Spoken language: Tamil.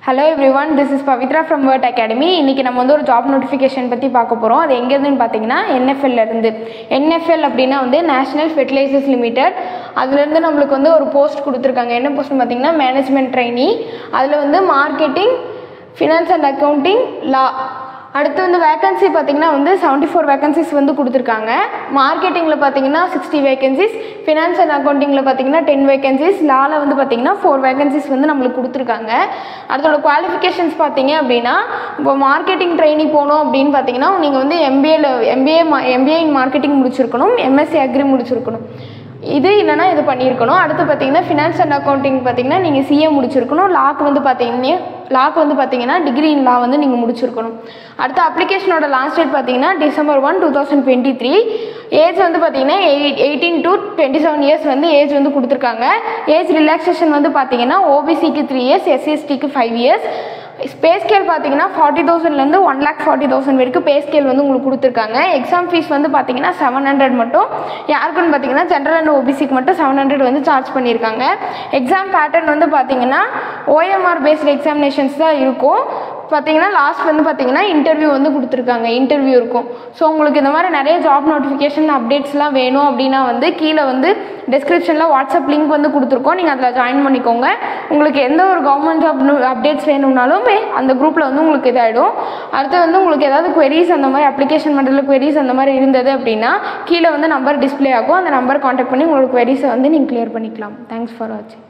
hello everyone this is Pavithra from word academy இன்றைக்கி நம்ம வந்து ஒரு ஜாப் நோட்டிஃபிகேஷன் பற்றி பார்க்க போகிறோம் அது எங்கேருந்துன்னு பார்த்தீங்கன்னா NFL ல இருந்து என்எஃப்எல் அப்படின்னா வந்து நேஷனல் ஃபெர்டிலைசர்ஸ் லிமிடெட் அதுலேருந்து நம்மளுக்கு வந்து ஒரு போஸ்ட் கொடுத்துருக்காங்க என்ன போஸ்ட்னு பார்த்தீங்கன்னா மேனேஜ்மெண்ட் ட்ரைனி அதில் வந்து மார்க்கெட்டிங் ஃபினான்ஸ் அண்ட் அக்கௌண்டிங் லா அடுத்து வந்து வேகன்சி பார்த்தீங்கன்னா வந்து செவன்ட்டி ஃபோர் வேகன்சிஸ் வந்து கொடுத்துருக்காங்க மார்க்கெட்டிங்கில் பார்த்தீங்கன்னா சிக்ஸ்டி வேகன்சிஸ் ஃபினான்ஸ் அண்ட் அக்கௌண்டிங்கில் பார்த்தீங்கன்னா டென் வேகன்சிஸ் லாவில் வந்து பார்த்தீங்கன்னா ஃபோர் வேகன்சிஸ் வந்து நம்மளுக்கு கொடுத்துருக்காங்க அடுத்தோட குவாலிஃபிகேஷன்ஸ் பார்த்தீங்க அப்படின்னா இப்போ மார்க்கெட்டிங் ட்ரைனி போகணும் அப்படின்னு பார்த்தீங்கன்னா நீங்கள் வந்து எம்பிஏல எம்பிஏ எம்பிஏ இன் மார்க்கெட்டிங் முடிச்சிருக்கணும் எம்எஸ்சி அக்ரி முடிச்சிருக்கணும் இது இல்லைனா இது பண்ணியிருக்கணும் அடுத்து பார்த்தீங்கன்னா ஃபினான்ஸ் அண்ட் அக்கௌண்டிங் பார்த்தீங்கன்னா நீங்கள் சிஏ முடிச்சிருக்கணும் லாக்கு வந்து பார்த்தீங்கன்னா லாக்கு வந்து பார்த்தீங்கன்னா டிகிரி இன் லா வந்து நீங்கள் முடிச்சிருக்கணும் அடுத்து அப்ளிகேஷனோட லாஸ்ட் டேட் பார்த்தீங்கன்னா December one two thousand twenty three age வந்து பார்த்தீங்கன்னா eight eighteen to twenty seven years வந்து ஏஜ் வந்து கொடுத்துருக்காங்க ஏஜ் ரிலாக்ஸேஷன் வந்து பார்த்தீங்கன்னா ஓபிசிக்கு த்ரீ இயர்ஸ் எஸ்சிஎஸ்டிக்கு ஃபைவ் இயர்ஸ் பே ஸ்கேல் பார்த்தீங்கன்னா ஃபார்ட்டி தௌசண்ட்லேருந்து ஒன் லேக் ஃபார்ட்டி தௌசண்ட் வரைக்கும் பே ஸ்கேல் வந்து உங்களுக்கு கொடுத்துருக்காங்க எக்ஸாம் ஃபீஸ் வந்து பார்த்தீங்கன்னா செவன் ஹண்ட்ரட் மட்டும் யாருக்குன்னு பார்த்தீங்கன்னா ஜென்ரல் அண்ட் ஓபிசிக்கு மட்டும் செவன் ஹண்ட்ரட் வந்து சார்ஜ் பண்ணியிருக்காங்க எக்ஸாம் பேட்டர்ன் வந்து பார்த்தீங்கன்னா ஓஎம்ஆர் பேஸ்டு எக்ஸாமினேஷன்ஸ் தான் இருக்கும் பார்த்தீங்கன்னா லாஸ்ட் வந்து பார்த்தீங்கன்னா இன்டர்வியூ வந்து கொடுத்துருக்காங்க இன்டர்வியூ இருக்கும் ஸோ உங்களுக்கு இந்த மாதிரி நிறைய ஜாப் நோட்டிஃபிகேஷன் அப்டேட்ஸ்லாம் வேணும் அப்படின்னா வந்து கீழே வந்து டிஸ்கிரிப்ஷனில் வாட்ஸ்அப் லிங்க் வந்து கொடுத்துருக்கோம் நீங்கள் அதில் ஜாயின் பண்ணிக்கோங்க உங்களுக்கு எந்த ஒரு கவர்மெண்ட் ஜாப் அப்டேட்ஸ் வேணும்னாலுமே அந்த குரூப்பில் வந்து உங்களுக்கு இதாகிடும் அடுத்து வந்து உங்களுக்கு ஏதாவது queries அந்த மாதிரி அப்ளிகேஷன் பண்ணுறதுல queries அந்த மாதிரி இருந்தது அப்படின்னா கீழே வந்து நம்பர் டிஸ்ப்ளே ஆகும் அந்த நம்பர் காண்டாக்ட் பண்ணி உங்களுக்கு queries-அ வந்து நீங்கள் கிளியர் பண்ணிக்கலாம் தேங்க்ஸ் ஃபார் வாட்சிங்